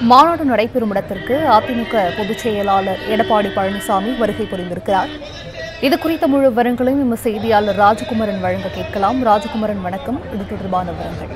மாநாடு நடைபெறும் இடத்திற்கு அதிமுக பொதுச் செயலாளர் எடப்பாடி பழனிசாமி வருகை புரிந்திருக்கிறார் இது குறித்த முழு விவரங்களையும் நம்ம செய்தியாளர் ராஜகுமரன் வழங்க கேட்கலாம் ராஜகுமரன் வணக்கம் இது தொடர்பான விவரங்கள்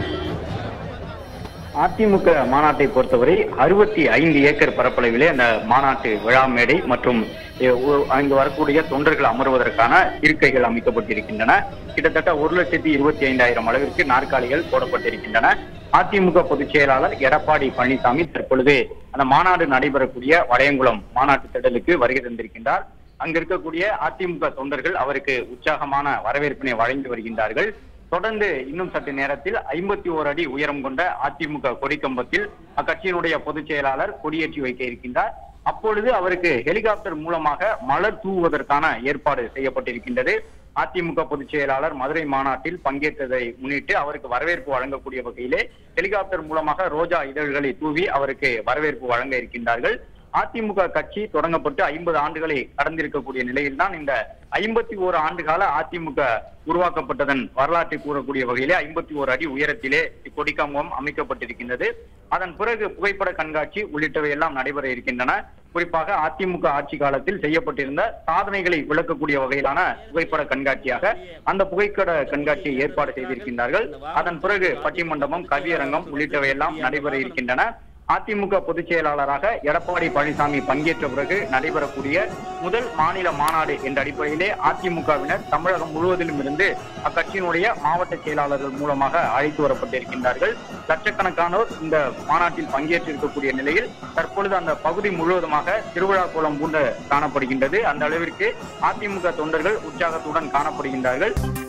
அதிமுக மாநாட்டை பொறுத்தவரை அறுபத்தி ஐந்து ஏக்கர் பரப்பளவிலே அந்த மாநாட்டு விழா மேடை மற்றும் எ, ஒ- அங்கு வரக்கூடிய தொண்டர்கள் அமர்வதற்கான இருக்கைகள் அமைக்கப்பட்டிருக்கின்றன கிட்டத்தட்ட ஒரு லட்சத்தி இருபத்தி ஐந்தாயிரம் அளவிற்கு நாற்காலிகள் போடப்பட்டிருக்கின்றன அதிமுக பொதுச் செயலாளர் எடப்பாடி பழனிசாமி தற்பொழுது அந்த மாநாடு நடைபெறக்கூடிய வளையங்குளம் மாநாட்டு திடலுக்கு வருகை தந்திருக்கின்றார் அங்க இருக்கக்கூடிய அதிமுக தொண்டர்கள் அவருக்கு உற்சாகமான வரவேற்பினை வழங்கி வருகின்றார்கள் தொடர்ந்து இன்னும் சற்று நேரத்தில் ஐம்பத்தி ஓர் அடி உயரம் கொண்ட அதிமுக கொடிக்கம்பத்தில் அக்கட்சியினுடைய பொதுச் செயலாளர் கொடியேற்றி வைக்க இருக்கின்றார் அப்பொழுது அவருக்கு ஹெலிகாப்டர் மூலமாக மலர் தூவுவதற்கான ஏற்பாடு செய்யப்பட்டிருக்கின்றது அதிமுக பொதுச் செயலாளர் மதுரை மாநாட்டில் பங்கேற்றதை முன்னிட்டு அவருக்கு வரவேற்பு வழங்கக்கூடிய வகையிலே ஹெலிகாப்டர் மூலமாக ரோஜா இதழ்களை தூவி அவருக்கு வரவேற்பு வழங்க இருக்கின்றார்கள் அதிமுக கட்சி தொடங்கப்பட்டு ஐம்பது ஆண்டுகளை கடந்திருக்கக்கூடிய நிலையில்தான் இந்த ஐம்பத்தி ஓரு ஆண்டுகால அதிமுக உருவாக்கப்பட்டதன் வரலாற்றை கூறக்கூடிய வகையிலே ஐம்பத்தி ஓரு அடி உயரத்திலே கொடிக்கம்பம் அமைக்கப்பட்டிருக்கின்றது அதன் பிறகு புகைப்பட கண்காட்சி உள்ளிட்டவை எல்லாம் நடைபெற இருக்கின்றன குறிப்பாக அதிமுக ஆட்சி காலத்தில் செய்யப்பட்டிருந்த சாதனைகளை விளக்கக்கூடிய வகையிலான புகைப்பட கண்காட்சியாக அந்த புகைப்பட கண்காட்சியை ஏற்பாடு செய்திருக்கின்றார்கள் அதன் பிறகு பட்டிமண்டபம் கவியரங்கம் உள்ளிட்டவை எல்லாம் நடைபெற இருக்கின்றன அதிமுக பொதுச் செயலாளராக எடப்பாடி பழனிசாமி பங்கேற்ற பிறகு நடைபெறக்கூடிய முதல் மாநில மாநாடு என்ற அடிப்படையிலே அதிமுகவினர் தமிழகம் முழுவதிலும் இருந்து அக்கட்சியினுடைய மாவட்ட செயலாளர்கள் மூலமாக அழைத்து வரப்பட்டிருக்கின்றார்கள் லட்சக்கணக்கானோர் இந்த மாநாட்டில் பங்கேற்றிருக்கக்கூடிய நிலையில் தற்பொழுது அந்த பகுதி முழுவதுமாக திருவிழா கோலம் பூண்டு காணப்படுகின்றது அந்த அளவிற்கு அதிமுக தொண்டர்கள் உற்சாகத்துடன் காணப்படுகின்றார்கள்